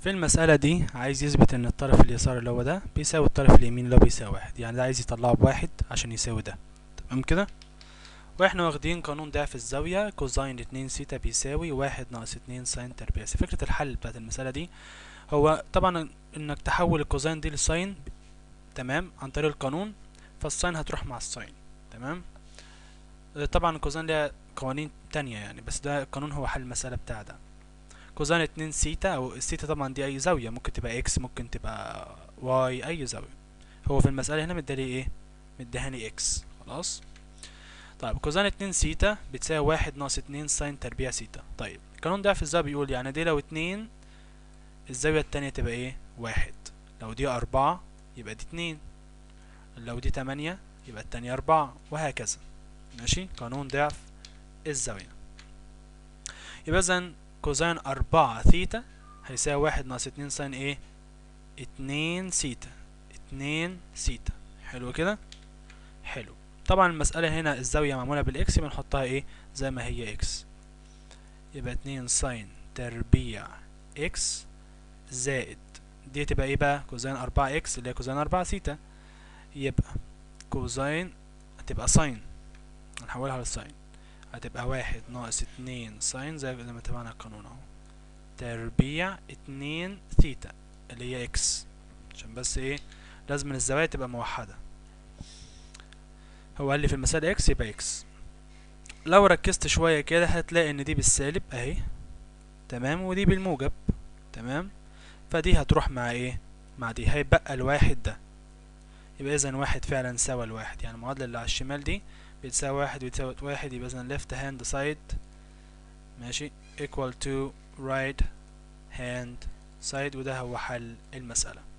في المسألة دي عايز يثبت ان الطرف اليسار اللي هو ده بيساوي الطرف اليمين اللي هو بيساوي واحد يعني ده عايز يطلعه بواحد عشان يساوي ده تمام كده واحنا واخدين قانون ضعف الزاوية كوزاين اتنين سيتا بيساوي واحد ناقص اتنين ساين تربيع فكرة الحل بتاعت المسألة دي هو طبعا انك تحول الكوزاين دي لساين تمام عن طريق القانون فالساين هتروح مع الساين تمام طبعا الكوزاين ليها قوانين تانية يعني بس ده القانون هو حل المسألة بتاع ده كوزين اتنين سيتا او السيتا طبعا دي اي زاوية ممكن تبقى اكس ممكن تبقى واي اي زاوية هو في المسألة هنا مدالي ايه مدهاني اكس خلاص طيب كوزين اتنين سيتا بتساوي واحد ناقص اتنين ساين تربيع سيتا طيب القانون ده في الزاوية بيقول يعني دي لو اتنين الزاوية التانية تبقى ايه واحد لو دي اربعة يبقى دي اتنين لو دي تمانية يبقى التانية اربعة وهكذا ماشي قانون ضعف الزاوية يبقى اذا كوزين أربعة ثيتا هيساوي واحد ناقص اتنين ساين ايه اتنين سيتا اتنين سيتا حلو كده حلو طبعا المسألة هنا الزاوية معمولة بالإكس يبقى نحطها ايه زي ما هي إكس يبقى اتنين ساين تربيع إكس زائد دي تبقى ايه بقى كوزين أربعة إكس اللي هي كوزين أربعة ثيتا يبقى كوزين هتبقى ساين هنحولها للساين هتبقى واحد ناقص اتنين ساين زي ما اتفقنا القانون اهو تربيع اتنين ثيتا اللي هي اكس عشان بس ايه لازم الزوايا تبقى موحدة هو قال لي في المسألة اكس يبقى اكس لو ركزت شوية كده هتلاقي ان دي بالسالب اهي تمام ودي بالموجب تمام فدي هتروح مع ايه مع دي هيبقى الواحد ده يبقى اذا واحد فعلا سوى الواحد يعني المعادلة اللي على الشمال دي بتساوي واحد وتساوي واحد يبقى اذا left hand side ماشي equal to right hand side وده هو حل المسألة